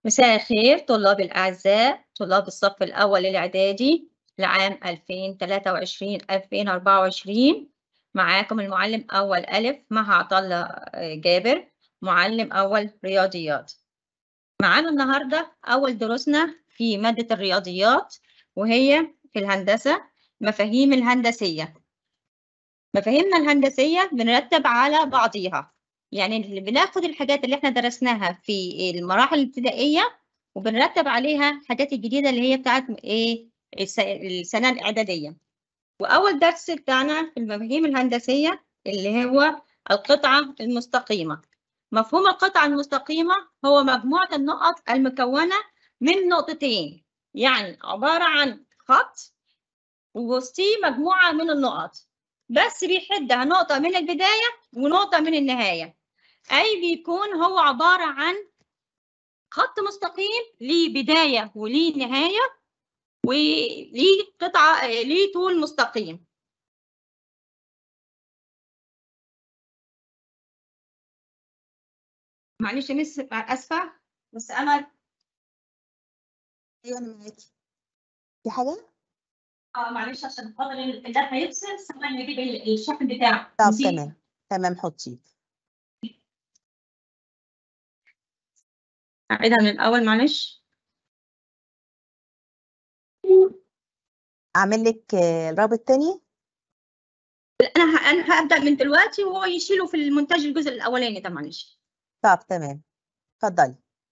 مساء الخير طلاب الأعزاء طلاب الصف الأول الإعدادي لعام 2023-2024 معاكم المعلم أول ألف مها عطلة جابر معلم أول رياضيات معانا النهاردة أول دروسنا في مادة الرياضيات وهي في الهندسة مفاهيم الهندسية مفاهيمنا الهندسية بنرتب على بعضيها يعني اللي بناخد الحاجات اللي احنا درسناها في المراحل الابتدائية وبنرتب عليها الحاجات الجديدة اللي هي بتاعت ايه السنة الإعدادية وأول درس بتاعنا في المفاهيم الهندسية اللي هو القطعة المستقيمة مفهوم القطعة المستقيمة هو مجموعة النقط المكونة من نقطتين يعني عبارة عن خط ووسطيه مجموعة من النقط بس بيحدها نقطة من البداية ونقطة من النهاية أي بيكون هو عبارة عن خط مستقيم ليه بداية وليه نهاية وليه قطعة ليه طول مستقيم معلش يا مس اسفه بس انا ايوه انا معاكي في حاجه اه معلش عشان خاطر اللاب هيفصل ثواني نجيب الشحن بتاعه طب نسيت. تمام تمام حطيه اعيدها من الاول معلش اعمل لك آه، الرابط تاني انا ه- انا هبدا من دلوقتي وهو يشيله في المونتاج الجزء الاولاني ده معلش طب تمام اتفضلي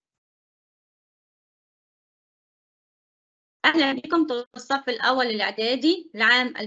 اهلا بكم طلاب الصف الاول الاعدادي لعام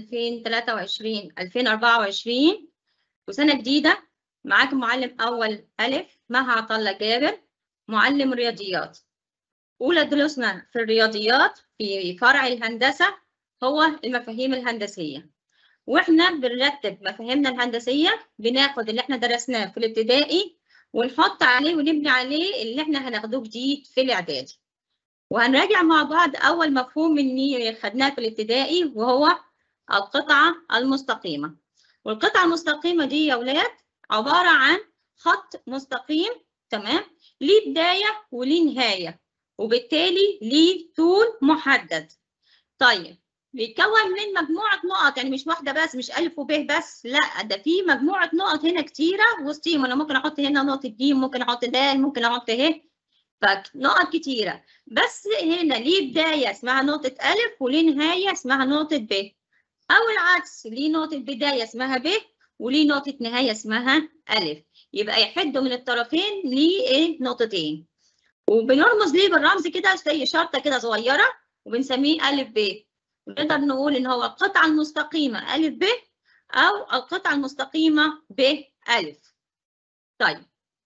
2023 2024 وسنه جديده معاكم معلم اول الف مها عطله جابر معلم رياضيات اولى دروسنا في الرياضيات في فرع الهندسه هو المفاهيم الهندسيه واحنا بنرتب مفاهيمنا الهندسيه بناخد اللي احنا درسناه في الابتدائي ونحط عليه ونبني عليه اللي احنا هناخدوه جديد في الاعدادي وهنراجع مع بعض أول مفهوم مني خدناه في الابتدائي وهو القطعة المستقيمة والقطعة المستقيمة دي يا ولاد عبارة عن خط مستقيم تمام ليه بداية وليه نهاية وبالتالي ليه طول محدد طيب بيتكون من مجموعة نقط يعني مش واحدة بس مش ألف وب بس لا ده في مجموعة نقط هنا كتيرة وسطيهم أنا ممكن أحط هنا نقطة ج ممكن أحط د ممكن أحط ه فنقط كتيرة بس هنا ليه بداية اسمها نقطة ألف وليه نهاية اسمها نقطة ب أو العكس ليه نقطة بداية اسمها ب وليه نقطة نهاية اسمها ألف يبقى يحدوا من الطرفين ليه إيه نقطتين وبنرمز ليه بالرمز كده زي شرطة كده صغيرة وبنسميه ألف ب ونقدر نقول إن هو القطعة المستقيمة ألف ب أو القطعة المستقيمة ب ألف طيب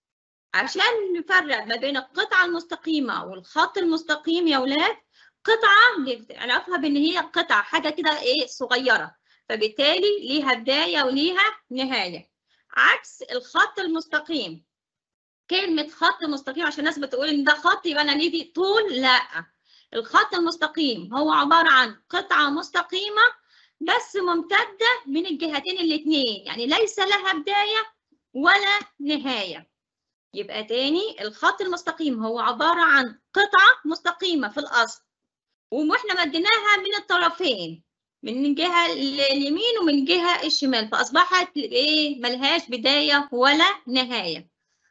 عشان نفرق ما بين القطعة المستقيمة والخط المستقيم يا ولاد قطعة نعرفها بإن هي قطعة حاجة كده إيه صغيرة فبالتالي ليها بداية وليها نهاية عكس الخط المستقيم كلمة خط مستقيم عشان الناس بتقول إن ده خط يبقى أنا ليه طول لا الخط المستقيم هو عبارة عن قطعة مستقيمة بس ممتدة من الجهتين الاتنين يعني ليس لها بداية ولا نهاية يبقى تاني الخط المستقيم هو عبارة عن قطعة مستقيمة في الأصل واحنا مديناها من الطرفين من الجهة ال- اليمين ومن الجهة الشمال فأصبحت إيه ملهاش بداية ولا نهاية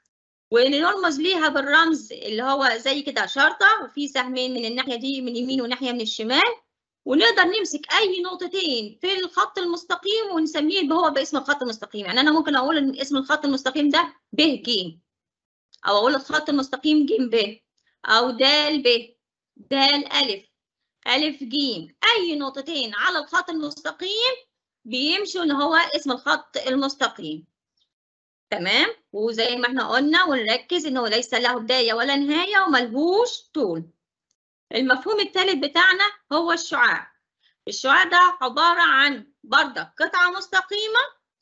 ونرمز ليها بالرمز اللي هو زي كده شرطة وفي سهمين من الناحية دي من اليمين وناحية من الشمال ونقدر نمسك أي نقطتين في الخط المستقيم ونسميه هو باسم الخط المستقيم يعني أنا ممكن أقول إن اسم الخط المستقيم ده ب ج او اقول الخط المستقيم ج ب او د ب د الف الف ج اي نقطتين على الخط المستقيم بيمشوا ان هو اسم الخط المستقيم تمام وزي ما احنا قلنا ونركز انه ليس له بدايه ولا نهايه وملهوش طول المفهوم الثالث بتاعنا هو الشعاع الشعاع ده عباره عن بردك قطعه مستقيمه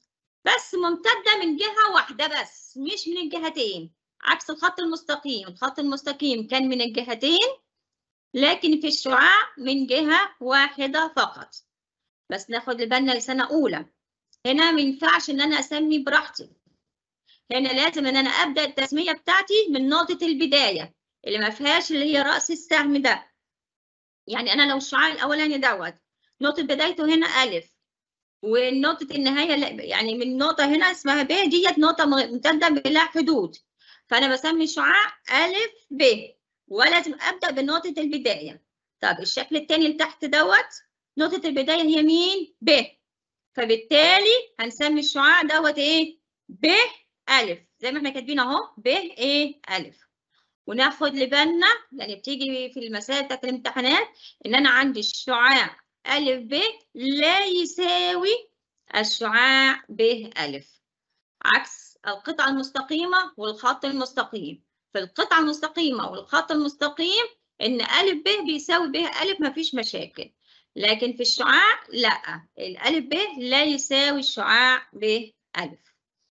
بس ممتده من جهه واحده بس مش من الجهتين عكس الخط المستقيم الخط المستقيم كان من الجهتين لكن في الشعاع من جهة واحدة فقط بس ناخد بالنا لسنة أولى هنا ما ينفعش إن أنا أسمي براحتي هنا لازم إن أنا أبدأ التسمية بتاعتي من نقطة البداية اللي ما فيهاش اللي هي رأس السهم ده يعني أنا لو الشعاع الأولاني دوت نقطة بدايته هنا ألف ونقطة النهاية لا- يعني من نقطة هنا اسمها ب ديت نقطة ممتدة بلا حدود فأنا بسمي الشعاع ألف ب ولازم أبدأ بنقطة البداية طب الشكل التاني اللي تحت دوت نقطة البداية هي مين؟ ب فبالتالي هنسمي الشعاع دوت إيه؟ ب ألف زي ما احنا كاتبين أهو ب إيه ألف وناخد لبالنا يعني بتيجي في المسائل بتاعت الامتحانات إن أنا عندي الشعاع ألف ب لا يساوي الشعاع ب ألف عكس القطعة المستقيمة والخط المستقيم في القطعة المستقيمة والخط المستقيم إن ألف ب بيساوي ب ألف مفيش مشاكل لكن في الشعاع لا الألف ب لا يساوي الشعاع ب ألف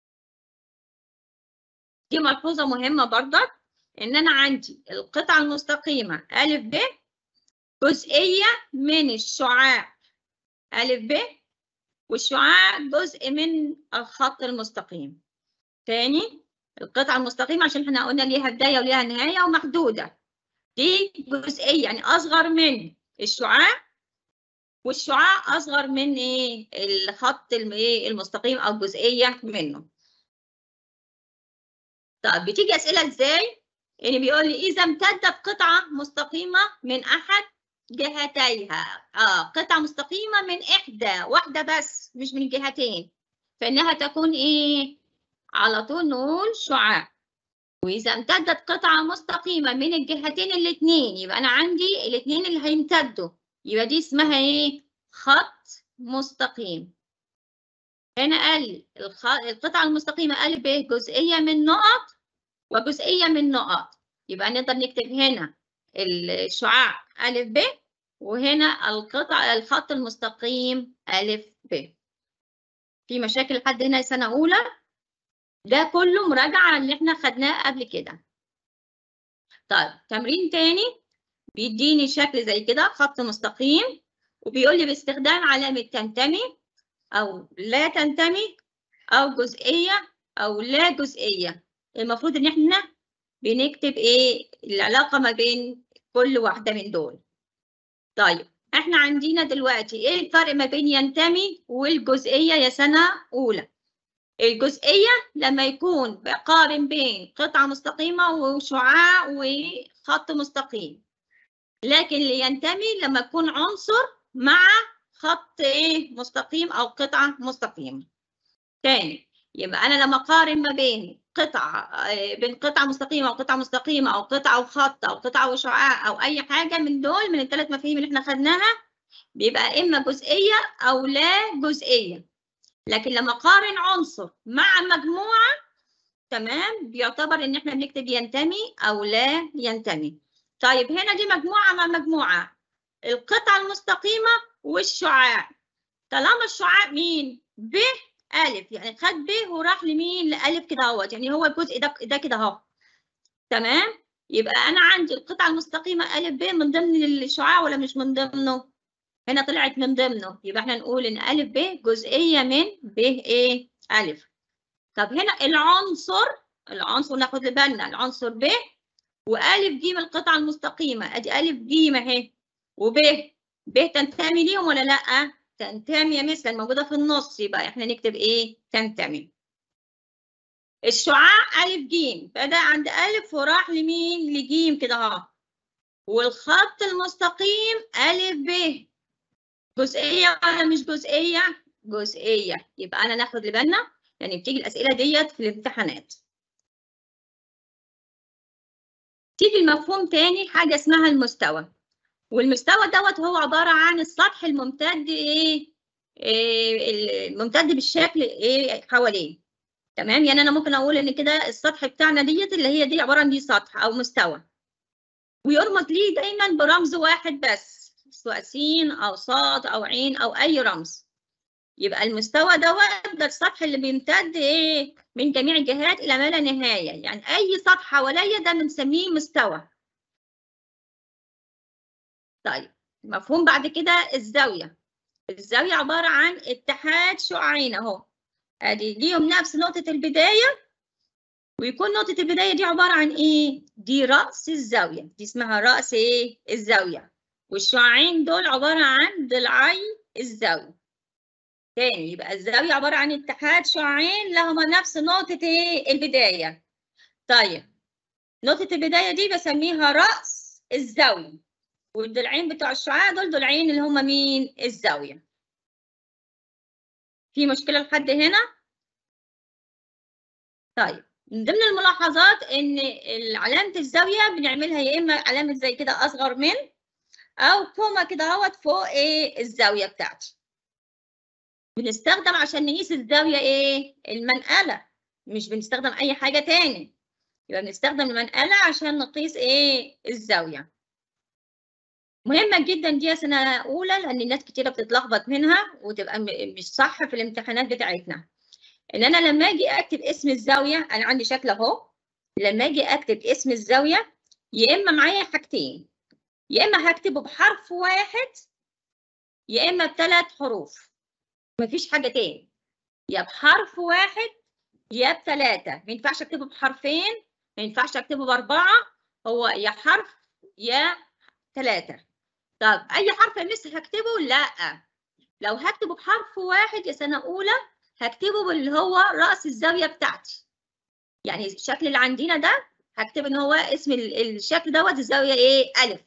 دي ملحوظة مهمة برضك إن أنا عندي القطعة المستقيمة ألف ب جزئية من الشعاع ألف ب والشعاع جزء من الخط المستقيم تاني القطعة المستقيمة عشان احنا قلنا ليها بداية وليها نهاية ومحدودة دي جزئية يعني أصغر من الشعاع والشعاع أصغر من إيه الخط الم- إيه المستقيم أو جزئية منه طب بتيجي أسئلة إزاي؟ يعني بيقول لي إذا امتدت قطعة مستقيمة من أحد جهتيها آه قطعة مستقيمة من إحدى واحدة بس مش من جهتين فإنها تكون إيه؟ على طول نقول شعاع وإذا امتدت قطعة مستقيمة من الجهتين الاتنين يبقى أنا عندي الاتنين اللي هيمتدوا يبقى دي اسمها إيه؟ خط مستقيم هنا قال لي الخ... القطعة المستقيمة أ ب جزئية من نقط وجزئية من نقط يبقى نقدر نكتب هنا الشعاع أ ب وهنا القطع الخط المستقيم أ ب في مشاكل لحد هنا سنة أولى ده كله مراجعة اللي احنا خدناه قبل كده طيب تمرين تاني بيديني شكل زي كده خط مستقيم وبيقول لي باستخدام علامة تنتمي أو لا تنتمي أو جزئية أو لا جزئية المفروض إن احنا بنكتب إيه العلاقة ما بين كل واحدة من دول طيب احنا عندنا دلوقتي إيه الفرق ما بين ينتمي والجزئية يا سنة أولى الجزئية لما يكون بقارن بين قطعة مستقيمة وشعاع وخط مستقيم لكن اللي ينتمي لما يكون عنصر مع خط ايه مستقيم او قطعة مستقيمة تاني يبقى انا لما اقارن ما بين قطعة بين قطعة مستقيمة او قطعة مستقيمة او قطعة وخط او قطعة وشعاع او اي حاجة من دول من الثلاث مفاهيم اللي احنا خدناها بيبقى اما جزئية او لا جزئية لكن لما اقارن عنصر مع مجموعة تمام بيعتبر ان احنا بنكتب ينتمي او لا ينتمي طيب هنا دي مجموعة مع مجموعة القطعة المستقيمة والشعاع طالما الشعاع مين ب ألف يعني خد ب وراح لمين لألف كده اهوت يعني هو الجزء ده ده كده اهو تمام يبقى أنا عندي القطعة المستقيمة ألف ب من ضمن الشعاع ولا مش من ضمنه هنا طلعت من ضمنه يبقى احنا نقول ان ألف ب جزئية من ب ايه ألف طب هنا العنصر العنصر ناخد بالنا العنصر ب وألف ج القطعة المستقيمة ادي ألف ج اهي وب ب تنتمي ليهم ولا لأ؟ تنتمي يا مثل موجودة في النص يبقى احنا نكتب ايه؟ تنتمي. الشعاع ألف ج بدأ عند ألف وراح لمين؟ لجيم كده اهو. والخط المستقيم ألف ب جزئية ولا مش جزئية؟ جزئية يبقى أنا ناخد لبالنا يعني بتيجي الأسئلة ديت في الامتحانات. تيجي المفهوم تاني حاجة اسمها المستوى. والمستوى دوت هو عبارة عن السطح الممتد ايه, إيه الممتد بالشكل ايه حواليه تمام يعني انا ممكن اقول ان كده السطح بتاعنا ديت اللي هي دي عبارة عن دي سطح او مستوى ويرمز ليه دايما برمز واحد بس سواء س او صاد او عين او اي رمز يبقى المستوى دوت ده السطح اللي بيمتد ايه من جميع الجهات الى ما لا نهايه يعني اي سطح حواليا ده بنسميه مستوى طيب مفهوم بعد كده الزاوية الزاوية عبارة عن اتحاد شعاعين اهو ادي ليهم نفس نقطة البداية ويكون نقطة البداية دي عبارة عن إيه؟ دي رأس الزاوية دي اسمها رأس إيه؟ الزاوية والشعاعين دول عبارة عن ضلعي الزاوية تاني يبقى الزاوية عبارة عن اتحاد شعاعين لهما نفس نقطة إيه؟ البداية طيب نقطة البداية دي بسميها رأس الزاوية والضلعين بتوع الشعاع دول ضلعين اللي هما مين؟ الزاوية في مشكلة لحد هنا؟ طيب من ضمن الملاحظات ان علامة الزاوية بنعملها يا اما علامة زي كده اصغر من او كوما كده اهوت فوق ايه الزاوية بتاعتي بنستخدم عشان نقيس الزاوية ايه المنقلة مش بنستخدم اي حاجة تاني يبقى بنستخدم المنقلة عشان نقيس ايه الزاوية مهمة جدا دي سنة أولى لأن الناس كتيرة بتتلخبط منها وتبقى مش صح في الامتحانات بتاعتنا. إن أنا لما أجي أكتب اسم الزاوية أنا عندي شكل أهو لما أجي أكتب اسم الزاوية يا إما معايا حاجتين يا إما هكتبه بحرف واحد يا إما بثلاث حروف مفيش حاجة تاني يا بحرف واحد يا بثلاثة ما ينفعش أكتبه بحرفين ما ينفعش أكتبه بأربعة هو يا حرف يا ثلاثة طب اي حرف لسه هكتبه لا لو هكتبه بحرف واحد يا سنه اولى هكتبه باللي هو راس الزاويه بتاعتي يعني الشكل اللي عندنا ده هكتب ان هو اسم الشكل دوت الزاويه ايه الف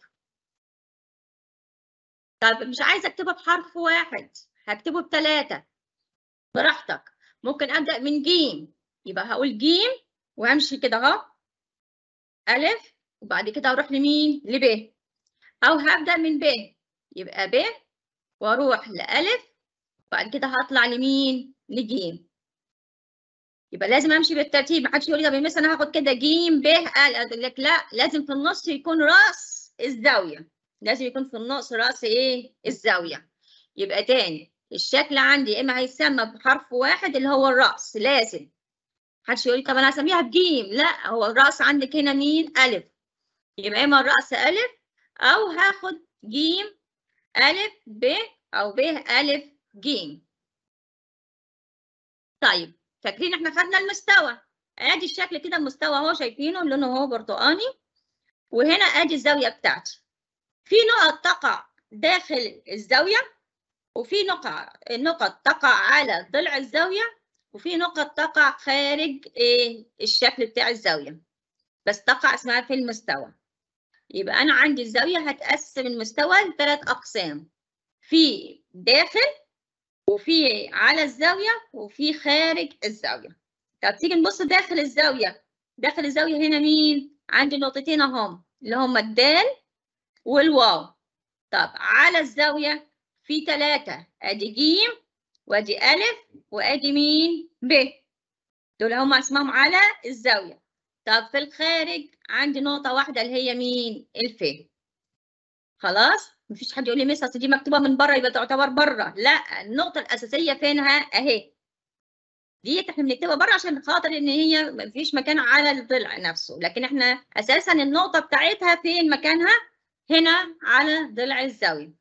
طب مش عايزه اكتبها بحرف واحد هكتبه بثلاثه براحتك ممكن ابدا من جيم يبقى هقول جيم وامشي كده اهو الف وبعد كده اروح لمين لب أو هبدأ من ب يبقى ب وأروح لألف وبعد كده هطلع لمين؟ لجيم يبقى لازم أمشي بالترتيب محدش يقول لي طب مثلا أنا هاخد كده جيم ب أقول لك لا لازم في النص يكون رأس الزاوية لازم يكون في النص رأس إيه؟ الزاوية يبقى تاني الشكل عندي إما هيسمى بحرف واحد اللي هو الرأس لازم محدش يقول لي طب أنا هسميها بجيم لا هو الرأس عندك هنا مين؟ ألف يبقى إما الرأس ألف أو هاخد جيم ألف ب أو ب ألف جيم طيب فاكرين احنا خدنا المستوى ادي الشكل كده المستوى اهو شايفينه لونه اهو برتقاني وهنا ادي الزاويه بتاعتي في نقط تقع داخل الزاويه وفي نقط نقط تقع على ضلع الزاويه وفي نقط تقع خارج ايه الشكل بتاع الزاويه بس تقع اسمها في المستوى يبقى أنا عندي الزاوية هتقسم المستوى لثلاث أقسام في داخل وفي على الزاوية وفي خارج الزاوية طب تيجي نبص داخل الزاوية داخل الزاوية هنا مين؟ عندي نقطتين أهم اللي هما الدال والواو طب على الزاوية في ثلاثة أدي جيم وأدي ألف وأدي مين؟ ب دول هما اسمهم على الزاوية طب في الخارج عندي نقطة واحدة اللي هي مين؟ الف خلاص؟ مفيش حد يقول لي مس اصل دي مكتوبة من بره يبقى تعتبر بره، لا النقطة الأساسية فينها أهي. ديت احنا بنكتبها بره عشان خاطر إن هي مفيش مكان على الضلع نفسه، لكن احنا أساسا النقطة بتاعتها فين مكانها؟ هنا على ضلع الزاوية.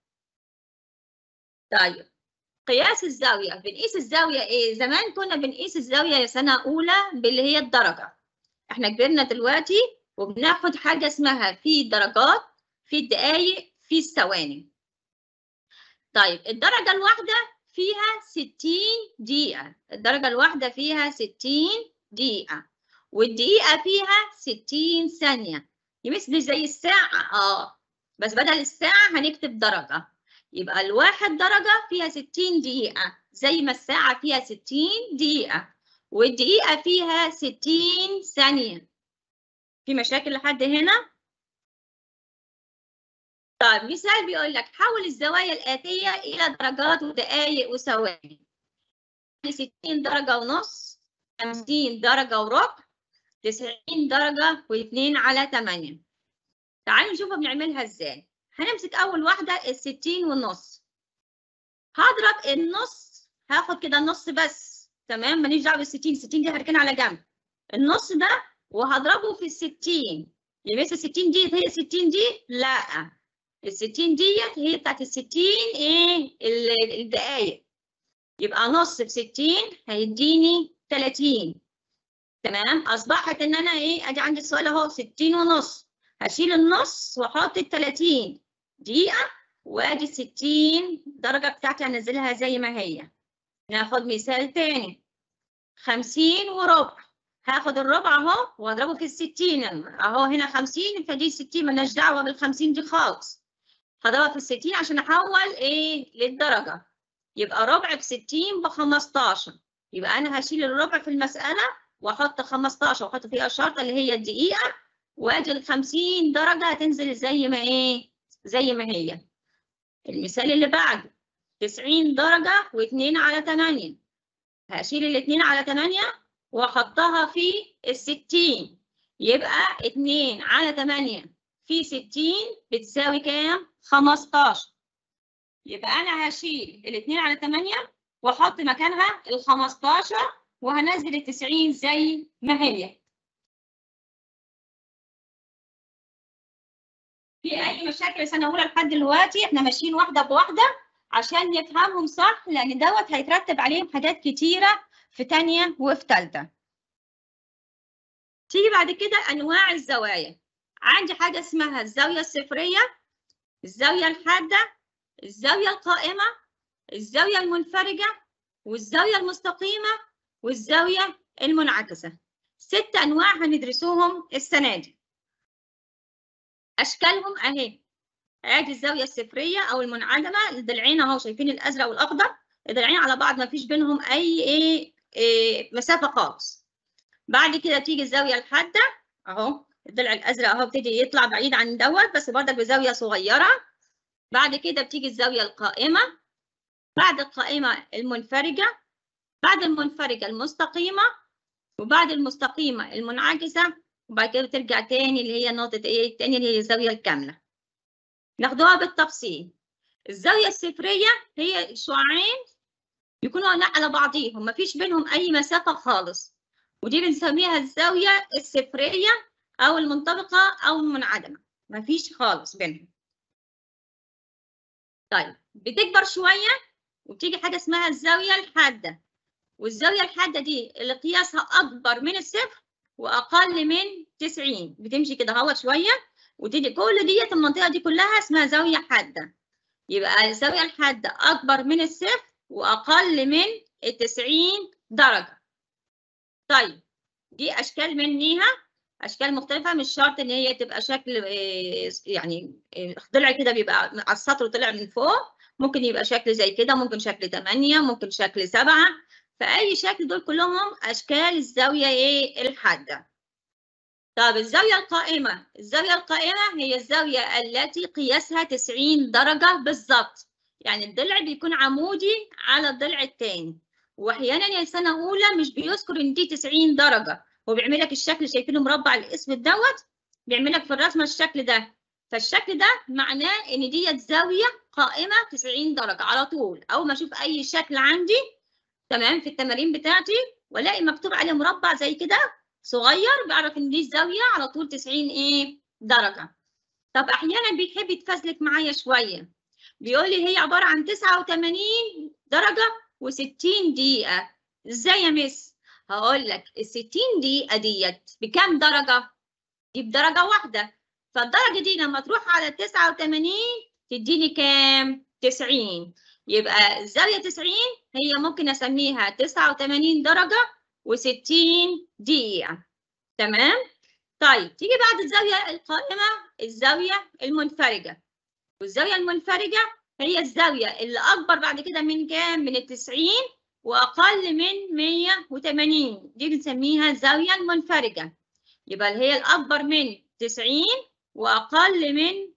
طيب قياس الزاوية، بنقيس الزاوية إيه؟ زمان كنا بنقيس الزاوية يا سنة أولى باللي هي الدرجة. احنا كبرنا دلوقتي وبناخد حاجة اسمها في درجات في الدقايق في الثواني طيب الدرجة الواحدة فيها 60 دقيقة الدرجة الواحدة فيها 60 دقيقة والدقيقة فيها 60 ثانية يمثل زي الساعة اه بس بدل الساعة هنكتب درجة يبقى الواحد درجة فيها 60 دقيقة زي ما الساعة فيها 60 دقيقة والدقيقة فيها 60 ثانية في مشاكل لحد هنا؟ طيب مثال بيقول لك حول الزوايا الآتية إلى درجات ودقائق وثواني 60 درجة ونص 50 درجة وربع 90 درجة و2 على 8 تعالوا نشوف بنعملها ازاي هنمسك أول واحدة ال 60 والنص هضرب النص هاخد كده النص بس تمام ماليش دعوه بال 60 60 دي هركنها على جنب النص ده وهضربه في ال 60 يبقى ال 60 دي هي 60 دي لا ال 60 ديت هي بتاعت ال 60 ايه الدقايق يبقى نص في 60 هيديني 30 تمام اصبحت ان انا ايه ادي عندي السؤال اهو 60 ونص هشيل النص واحط ال 30 دقيقه وادي 60 درجه بتاعتي هنزلها زي ما هي ناخد مثال تاني 50 وربع هاخد الربع اهو واضربه في ال 60 اهو هنا 50 فدي 60 مالناش دعوه بال 50 دي خالص هضربها في ال 60 عشان احول ايه للدرجه يبقى ربع في 60 ب 15 يبقى انا هشيل الربع في المساله واحط 15 واحط فيها الشرطه اللي هي الدقيقه وادي ال 50 درجه هتنزل زي ما ايه زي ما هي المثال اللي بعده 90 درجه و2 على 8 هشيل الاثنين على 8 واحطها في ال 60 يبقى 2 على 8 في 60 بتساوي كام 15 يبقى انا هشيل الاثنين على 8 واحط مكانها ال 15 وهنزل ال 90 زي ما هي في اي مشاكل سنه اولى لحد دلوقتي احنا ماشيين واحده بواحده عشان نفهمهم صح لان دوت هيترتب عليهم حاجات كتيره في تانية وفي تالتة تيجي بعد كده انواع الزوايا عندي حاجه اسمها الزاويه الصفريه الزاويه الحاده الزاويه القائمه الزاويه المنفرجه والزاويه المستقيمه والزاويه المنعكسه ست انواع هندرسوهم السنه دي اشكالهم اهي ادي الزاويه الصفريه او المنعدمه الضلعين اهو شايفين الازرق والاخضر الضلعين على بعض ما فيش بينهم اي ايه, إيه مسافه خالص بعد كده تيجي الزاويه الحاده اهو الضلع الازرق اهو ابتدي يطلع بعيد عن دوت بس برضك بزاويه صغيره بعد كده بتيجي الزاويه القائمه بعد القائمه المنفرجه بعد المنفرجه المستقيمه وبعد المستقيمه المنعكسه وبعد كده بترجع تاني اللي هي نقطه ايه التانية اللي هي الزاويه الكامله ناخدوها بالتفصيل الزاويه الصفريه هي شعاعين يكونوا على بعضيهم مفيش بينهم اي مسافه خالص ودي بنسميها الزاويه الصفريه او المنطبقه او المنعدمه مفيش خالص بينهم طيب بتكبر شويه وبتيجي حاجه اسمها الزاويه الحاده والزاويه الحاده دي اللي قياسها اكبر من الصفر واقل من 90 بتمشي كده اهوت شويه وتيجي كل ديت المنطقه دي كلها اسمها زاويه حاده يبقى الزاويه الحاده اكبر من الصفر واقل من ال 90 درجه طيب دي اشكال منيها اشكال مختلفه مش شرط ان هي تبقى شكل يعني ضلع كده بيبقى على السطر وطلع من فوق ممكن يبقى شكل زي كده ممكن شكل 8 ممكن شكل 7 فاي شكل دول كلهم اشكال الزاويه ايه الحاده طب الزاويه القائمه الزاويه القائمه هي الزاويه التي قياسها 90 درجه بالظبط يعني الضلع بيكون عمودي على الضلع الثاني واحيانا يا سنه اولى مش بيذكر ان دي 90 درجه هو بيعمل لك الشكل شايفينه مربع الاسود دوت بيعمل لك في الرسمه الشكل ده فالشكل ده معناه ان ديت زاويه قائمه 90 درجه على طول اول ما اشوف اي شكل عندي تمام في التمارين بتاعتي والاقي مكتوب عليه مربع زي كده صغير بعرف ان دي الزاويه على طول 90 ايه درجه طب احيانا بيحب يتفزلك معايا شويه بيقول لي هي عباره عن 89 درجه و60 دقيقه ازاي يا مس هقول لك ال 60 دقيقه ديت بكام درجه دي بدرجه واحده فالدرجه دي لما تروح على 89 تديني كام 90 يبقى الزاويه 90 هي ممكن اسميها 89 درجه و60 دقيقه تمام طيب تيجي بعد الزاويه القائمه الزاويه المنفرجه والزاويه المنفرجه هي الزاويه اللي اكبر بعد كده من كام من ال 90 واقل من 180 دي بنسميها الزاويه المنفرجه يبقى اللي هي الاكبر من 90 واقل من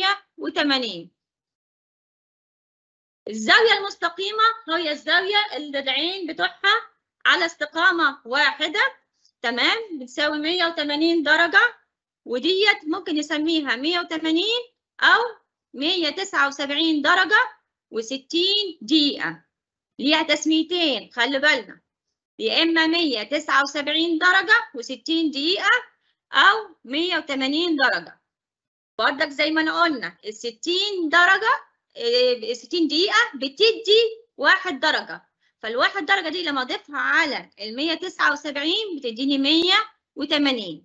180 الزاويه المستقيمه هي الزاويه اللي العين بتوعها على استقامه واحده تمام بتساوي 180 درجه وديت ممكن نسميها 180 او 179 درجه و60 دقيقه ليها تسميتين خلي بالنا يا اما 179 درجه و60 دقيقه او 180 درجه برضك زي ما انا قلنا ال 60 درجه ال 60 دقيقه بتدي واحد درجه فالواحد درجة دي لما أضيفها على ال 179 بتديني 180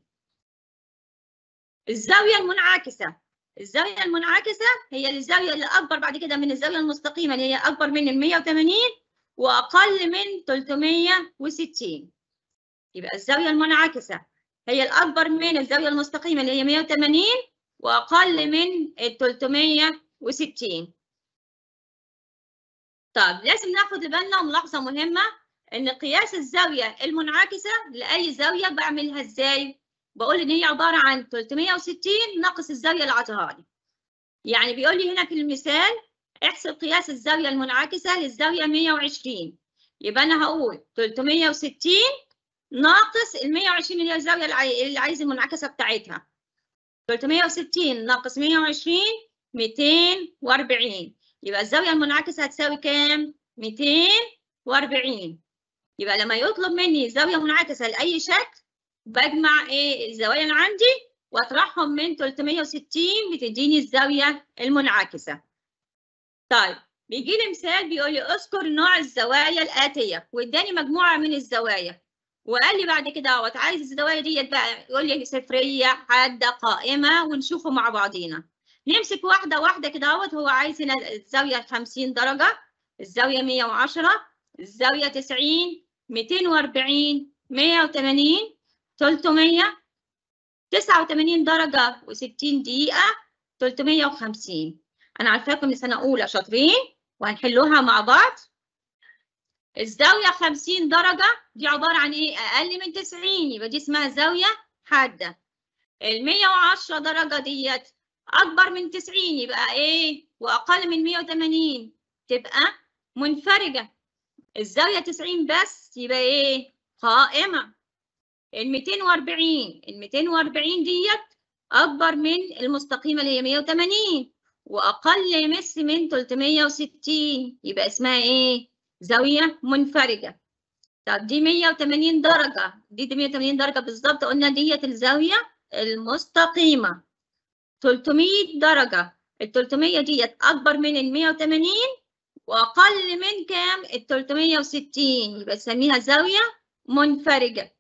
الزاوية المنعكسة الزاوية المنعكسة هي الزاوية اللي أكبر بعد كده من الزاوية المستقيمة اللي هي أكبر من ال 180 وأقل من 360 يبقى الزاوية المنعكسة هي الأكبر من الزاوية المستقيمة اللي هي 180 وأقل من ال 360 طب لازم ناخد بالنا ملاحظة مهمة إن قياس الزاوية المنعكسة لأي زاوية بعملها إزاي؟ بقول إن هي عبارة عن 360 ناقص الزاوية اللي عطاها لي. يعني بيقول لي هنا في المثال احسب قياس الزاوية المنعكسة للزاوية 120 يبقى أنا هقول 360 ناقص ال 120 اللي هي الزاوية اللي عايز المنعكسة بتاعتها 360 ناقص 120 240 يبقى الزاوية المنعكسة هتساوي كام؟ 240 يبقى لما يطلب مني زاوية منعكسة لأي شكل بجمع ايه الزوايا اللي عندي واطرحهم من 360 بتديني الزاوية المنعكسة. طيب بيجي لي مثال بيقول لي اذكر نوع الزوايا الآتية واداني مجموعة من الزوايا وقال لي بعد كده اهوت عايز الزوايا ديت بقى يقول لي صفرية حادة قائمة ونشوفه مع بعضينا. نمسك واحدة واحدة كده اهوت هو عايز هنا الزاوية 50 درجة الزاوية 110 الزاوية 90 240 180 300 89 درجة و60 دقيقة 350 أنا عارفاكم من سنة أولى شاطرين وهنحلوها مع بعض الزاوية 50 درجة دي عبارة عن إيه؟ أقل من 90 يبقى دي اسمها زاوية حادة ال 110 درجة ديت أكبر من 90 يبقى إيه؟ وأقل من 180 تبقى منفرجة الزاوية 90 بس يبقى إيه؟ قائمة ال 240 ال 240 ديت أكبر من المستقيمة اللي هي 180 وأقل مس من 360 يبقى اسمها إيه؟ زاوية منفرجة. طب دي 180 درجة دي, دي 180 درجة بالظبط قلنا ديت الزاوية المستقيمة. 300 درجة ال 300 ديت أكبر من ال 180 وأقل من كام؟ ال 360 يبقى نسميها زاوية منفرجة.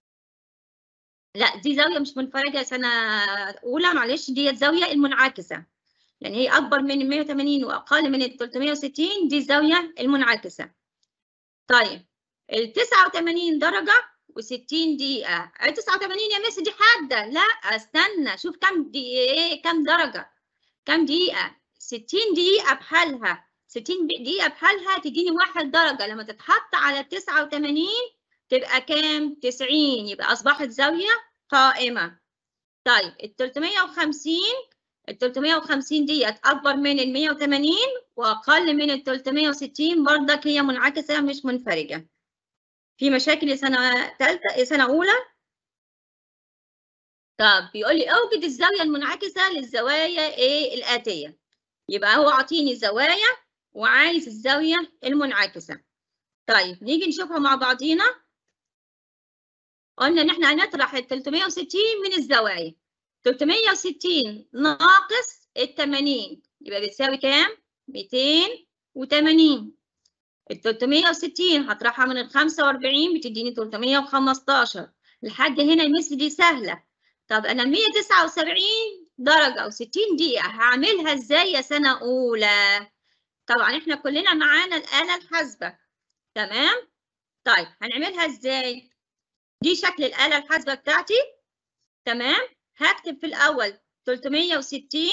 لا دي زاوية مش منفرجة سنة أولى معلش ديت زاوية المنعكسة يعني هي أكبر من ال 180 وأقل من ال 360 دي الزاوية المنعكسة طيب ال 89 درجة و60 دقيقة ال 89 يا مس دي حادة لا استنى شوف كم دي إيه كم درجة كم دقيقة 60 دقيقة بحالها 60 دقيقة بحالها تديني واحد درجة لما تتحط على ال 89 تبقى كام؟ 90 يبقى أصبحت زاوية قائمة. طيب ال 350 ال 350 ديت أكبر من ال 180 وأقل من ال 360 برضك هي منعكسة مش منفرجة. في مشاكل سنة ثالثة سنة أولى؟ طب بيقول لي أوجد الزاوية المنعكسة للزوايا إيه الآتية. يبقى هو عاطيني زوايا وعايز الزاوية المنعكسة. طيب نيجي نشوفها مع بعضينا. قلنا ان احنا هنطرح ال 360 من الزوايا 360 ناقص ال 80 يبقى بتساوي كام 280 ال 360 هطرحها من ال 45 بتديني 315 لحد هنا المس دي سهله طب انا 179 درجه و60 دقيقه هعملها ازاي يا سنه اولى طبعا احنا كلنا معانا الاله الحاسبه تمام طيب هنعملها ازاي دي شكل الآلة الحاسبة بتاعتي تمام هكتب في الأول 360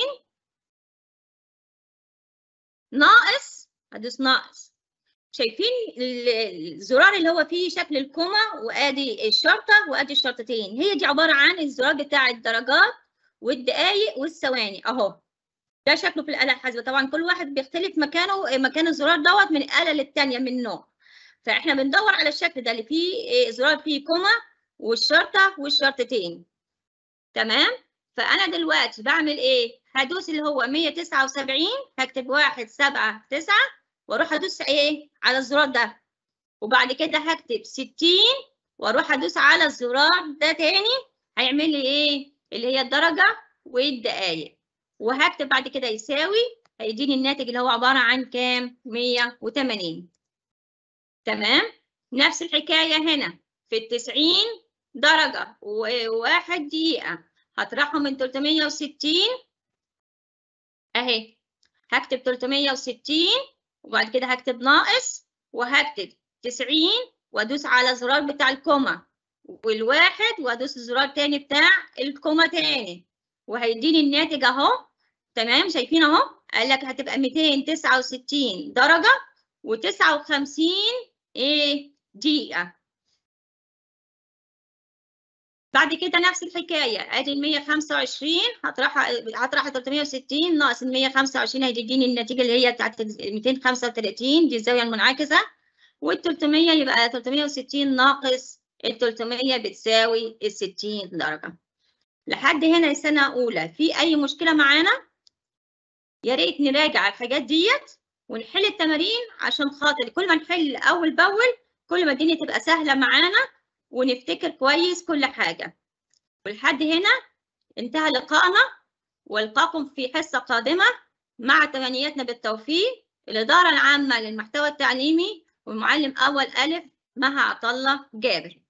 ناقص هدوس ناقص شايفين الزرار اللي هو فيه شكل الكومة وادي الشرطة وادي الشرطتين هي دي عبارة عن الزرار بتاع الدرجات والدقايق والثواني اهو ده شكله في الآلة الحاسبة طبعا كل واحد بيختلف مكانه مكان الزرار دوت من آلة للتانية من نوع فاحنا بندور على الشكل ده اللي فيه زرار فيه كوما والشرطة والشرطتين تمام فأنا دلوقتي بعمل إيه؟ هدوس اللي هو 179 هكتب واحد سبعة تسعة وأروح أدوس إيه؟ على الزرار ده وبعد كده هكتب 60 وأروح أدوس على الزرار ده تاني هيعمل لي إيه؟ اللي هي الدرجة والدقايق وهكتب بعد كده يساوي هيديني الناتج اللي هو عبارة عن كام؟ 180 تمام نفس الحكاية هنا في التسعين درجة وواحد دقيقة هطرحهم من 360 أهي هكتب 360 وبعد كده هكتب ناقص وهكتب 90 وادوس على زرار بتاع الكوما والواحد وادوس الزرار تاني بتاع الكوما تاني وهيديني الناتج اهو تمام شايفين اهو قال لك هتبقى 269 درجة و59 ايه دقيقة بعد كده نفس الحكاية ادي ال 125 هطرحها هطرح 360 ناقص ال 125 هيديني النتيجة اللي هي بتاعت 235 دي الزاوية المنعكسة وال 300 يبقى 360 ناقص ال 300 بتساوي ال 60 درجة لحد هنا السنة أولى في أي مشكلة معانا؟ يا ريت نراجع الحاجات ديت ونحل التمارين عشان خاطر كل ما نحل أول بأول كل ما الدنيا تبقى سهلة معانا ونفتكر كويس كل حاجة ولحد هنا انتهى لقائنا والقاكم في حصة قادمة مع تمنياتنا بالتوفيق الإدارة العامة للمحتوى التعليمي والمعلم أول ألف مها عطلة جابر